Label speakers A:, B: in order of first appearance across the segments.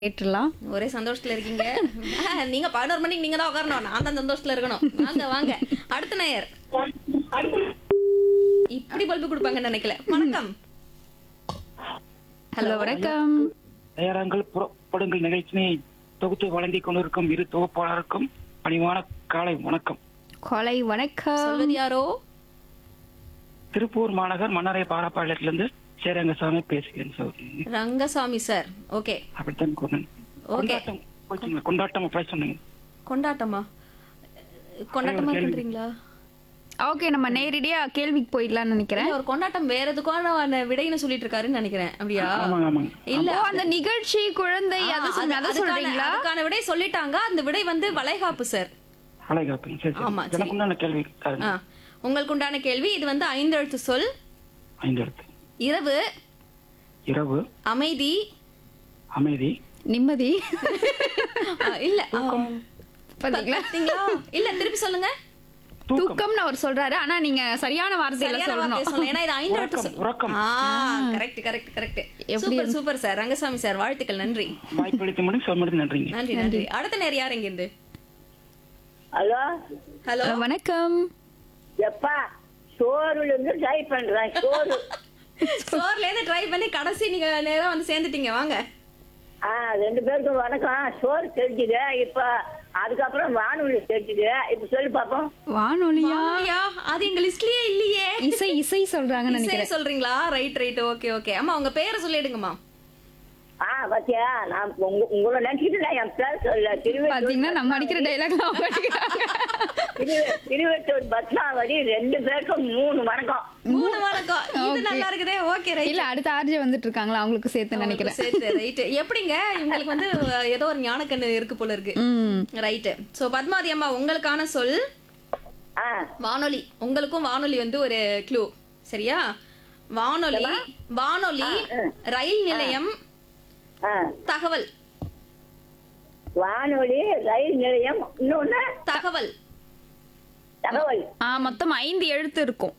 A: கேட்டுடலாம்
B: ஒரே சந்தோஷத்துல இருக்கீங்க ஆ, நீங்க பதினோரு மணிக்கு நீங்க தான் உட்காரணும் நான் தான் சந்தோஷத்துல இருக்கணும் வாங்க வாங்க அடுத்த நேயர் இப்படி பல்பு கொடுப்பாங்கன்னு நினைக்கல வணக்கம்
A: ஹலோ வணக்கம்
C: தயாராங்கள் புறப்படுங்கள் நிகழ்ச்சியை தொகுத்து வழங்கிக் கொண்டிருக்கும் இரு தொகுப்பாளருக்கும் பணிவான காலை வணக்கம்
A: கொலை வணக்கம்
B: சொல்வது யாரோ
C: திருப்பூர் மாநகர் மன்னரை பாலப்பாளையத்திலிருந்து சேரங்கசாமி பேசுகிறேன் சௌரி
B: ரங்கசாமி சார் ஓகே
C: அப்படித்தான் கொண்டேன்
B: ஓகே
C: கொண்டாட்டம் போச்சுங்க கொண்டாட்டம் அப்படி சொன்னீங்க
B: கொண்டாட்டமா கொண்டாட்டமா
C: கேள்வி.
B: பண்றீங்களா
A: ஓகே நம்ம நேரடியா கேள்விக்கு போயிடலாம்னு நினைக்கிறேன்
B: இல்ல, ஒரு கொண்டாட்டம் வேற எதுக்கான விடைன்னு சொல்லிட்டு இருக்காருன்னு நினைக்கிறேன் அப்படியா
C: ஆமாங்க ஆமாங்க
B: இல்ல
A: ஓ அந்த நிகழ்ச்சி குழந்தை
B: ஆ,
A: அதை
B: அது-
A: சொன்ன- அதை
B: அதுக்கான-
A: சொல்றீங்களா
B: அதுக்கான விடை சொல்லிட்டாங்க அந்த விடை வந்து வளைகாப்பு சார்
C: அழகாப்பீங்க சரி சரி
B: ஆமா, சரி.
C: எனக்கு உண்டான கேள்வி தாருங்க.
B: ஆ, உங்களுக்கு உண்டான கேள்வி இது வந்து ஐந்தெழுத்து சொல்
C: ஐந்து எழுத்து
B: இரவு
C: இரவு
B: அமைதி
C: அமைதி
A: நிம்மதி
B: ஆ, இல்ல ஆ,
A: பாத்தீங்களா
B: பாத்தீங்களா இல்ல திருப்பி சொல்லுங்க
C: தூக்கம்
A: தூக்கம்னு அவர் சொல்றாரு ஆனா நீங்க சரியான வார்த்தையில
B: சரியான வார்த்தையை
A: சொல்லணும்
B: சொல்லணும் ஏன்னா இது ஐந்தெழுத்து
C: உறக்கம்,
B: சொல்
C: உறக்கம்.
B: ஆ correct correct correct super super sir Rangasamy sir வாழ்த்துக்கள் நன்றி
C: வாய்ப்பு அளித்த முடியும் சொல்ல முடியும் நன்றிங்க
B: நன்றி நன்றி அடுத்த நேரம் யார் இருந்து
D: ஹலோ
B: ஹலோ
A: ஹலோ, வணக்கம்
D: எப்பா சோறுல இருந்து ட்ரை பண்றேன் சோறு
B: ஸ்டோர்ல இருந்து ட்ரை பண்ணி கடைசி நீங்க நேரம் வந்து சேர்ந்துட்டீங்க வாங்க
D: ஆ ரெண்டு பேருக்கும் வணக்கம் சோறு தெரிஞ்சுது இப்ப அதுக்கப்புறம் வானொலி தெரிஞ்சுது இப்ப சொல்லி பாப்போம்
A: வானொலியா
B: வாங்கய்யா, அது எங்க லிஸ்ட்லயே இல்லையே
A: இசை இசை சொல்றாங்கன்னு
B: இசையை
A: நினைக்கிறேன்
B: சொல்றீங்களா ரைட் ரைட் ஓகே ஓகே அம்மா உங்க பேரை சொல்லிடுங்கம்மா
D: ஆ பாத்தியா நான் உங்க உங்களை நினைச்சிட்டு நான் என் பேர் சொல்ல
A: பாத்தீங்கன்னா நம்ம அடிக்கிற டைலாக் அவங்க அடிக்கிறாங்க
D: திருவெ- திருவெட்டூர் பத்மாவதி ரெண்டு பேருக்கும் மூணு வணக்கம்
B: மூணு வணக்கம் இது நல்லா இருக்குதே ஓகே ரைட்
A: இல்ல அடுத்த ஆர்ஜே வந்துட்டு இருக்காங்களா அவங்களுக்கு சேர்த்து நினைக்கிறேன்
B: சேர்த்து ரைட் எப்படிங்க இவங்களுக்கு வந்து அஹ், ஏதோ ஒரு ஞானக்கண்ணு இருக்கு போல இருக்கு
A: ம்
B: ரைட் சோ பத்மாவதி அம்மா உங்களுக்கான சொல்
D: ஆ
B: வானொலி உங்களுக்கும் வானொலி வந்து ஒரு க்ளூ சரியா வானொலி வானொலி ரயில் நிலையம்
D: ஆ
B: தகவல்
D: வானொலி ரயில் நிலையம் இன்னொன்னு
B: தகவல்
D: தகவல்
A: ஆ மொத்தம் ஐந்து எழுத்து இருக்கும்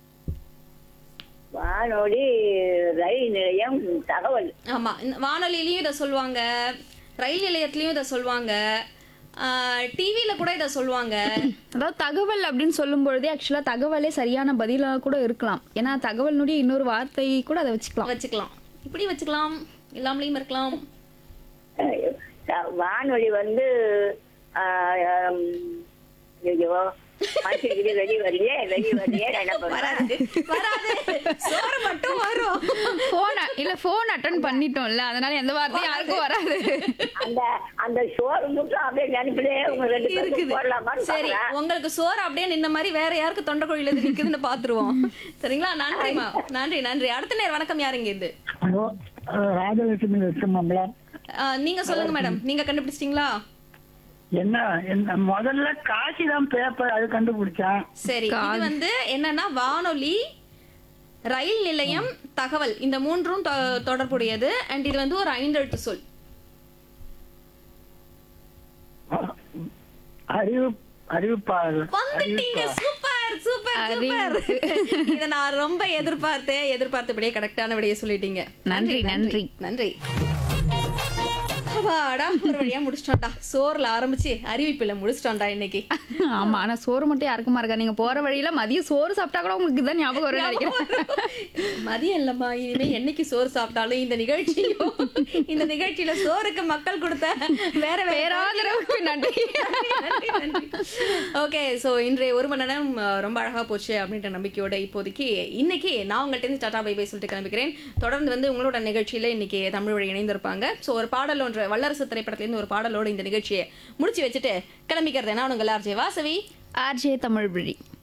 D: வானொலி ரயில் நிலையம் தகவல்
B: ஆமா இந்த வானொலியிலயும் இதை சொல்லுவாங்க ரயில் நிலையத்திலயும் இதை சொல்லுவாங்க டிவில கூட இதை சொல்லுவாங்க
A: அதாவது தகவல் அப்படின்னு சொல்லும் பொழுதே ஆக்சுவலா தகவலே சரியான பதிலா கூட இருக்கலாம் ஏன்னா தகவலினுடைய இன்னொரு வார்த்தை கூட அதை வச்சுக்கலாம்
B: வச்சுக்கலாம் இப்படி வச்சுக்கலாம் இல்லாமலையும் இருக்கலாம்
D: அஹ் வானொலி வந்து ஆஹ், ஹம், ஐயோ மனுஷனுக்கு வெளி வரையே வெளி வரையே நான் என்ன பண்ணுவேன்
B: வராது வராது சோறு மட்டும் வரும்
A: போன் இல்ல போன் அட்டன் பண்ணிட்டோம்ல அதனால எந்த வார்த்தையும் யாருக்கும் வராது
D: அந்த அந்த சோறு மட்டும் அப்படியே நினைப்பிலே உங்க ரெண்டு பேருக்கு
B: இருக்குது
D: போடலாமான்னு
B: சரி
D: பாக்குறேன்.
B: உங்களுக்கு சோறு அப்படியே நின்ன மாதிரி வேற யாருக்கு தொண்டை குழியில இது நிக்குதுன்னு பாத்துருவோம் சரிங்களா நன்றிமா நன்றி நன்றி அடுத்த நேரம் வணக்கம் யாருங்க இது
E: ஹலோ ராஜலட்சுமி வெச்சமங்கலம்
B: ஆஹ், நீங்க சொல்லுங்க மேடம் நீங்க கண்டுபிடிச்சிட்டீங்களா
E: என்ன என்ன முதல்ல காசி தான் பேப்பர் அது கண்டுபிடிச்சேன்
B: சரி இது வந்து என்னன்னா வானொலி ரயில் நிலையம் தகவல் இந்த மூன்றும் தொ- தொடர்புடையது அண்ட் இது வந்து ஒரு ஐந்தெழுத்து சொல்
E: அறிவு அறிவிப்பாளர்
B: வந்துட்டீங்க சூப்பர் சூப்பர் சூப்பர் இத நான் ரொம்ப எதிர்பார்த்தேன் எதிர்பார்த்தபடியே கரெக்டான விடையை சொல்லிட்டீங்க
A: நன்றி நன்றி
B: நன்றி அப்பாடா ஒரு வழியா முடிச்சிட்டோம்டா சோறுல ஆரம்பிச்சு அறிவிப்புல முடிச்சிட்டோம்டா இன்னைக்கு
A: ஆமா ஆனா சோறு மட்டும் யாருக்குமா இருக்கா நீங்க போற வழியில மதியம் சோறு சாப்பிட்டா கூட உங்களுக்கு தான் ஞாபகம் வரும்னு நினைக்கிறேன்
B: மதியம் இல்லம்மா இனிமே என்னைக்கு சோறு சாப்பிட்டாலும் இந்த நிகழ்ச்சியும் இந்த நிகழ்ச்சியில சோறுக்கு மக்கள் கொடுத்த வேற வேற
A: பேராதரவுக்கு நன்றி
B: ஓகே சோ இன்றைய ஒரு மணி நேரம் அஹ், ரொம்ப அழகா போச்சு அப்படின்ற நம்பிக்கையோட இப்போதைக்கு இன்னைக்கு நான் உங்கள்ட்ட இருந்து டாடா பை பை சொல்லிட்டு கிளம்பிக்கிறேன் தொடர்ந்து வந்து உங்களோட நிகழ்ச்சியில இன்னைக்கு தமிழ் வழி இணைந்திருப்பாங்க சோ ஒரு பாடல் ஒன்று வல்லரசு திரைப்படத்திலிருந்து ஒரு பாடலோட இந்த நிகழ்ச்சியை முடிச்சு வச்சுட்டு கிளம்பிக்கிறது நான் உங்கள் ஆர்ஜே வாசவி
A: ஆர்ஜே தமிழ் வழி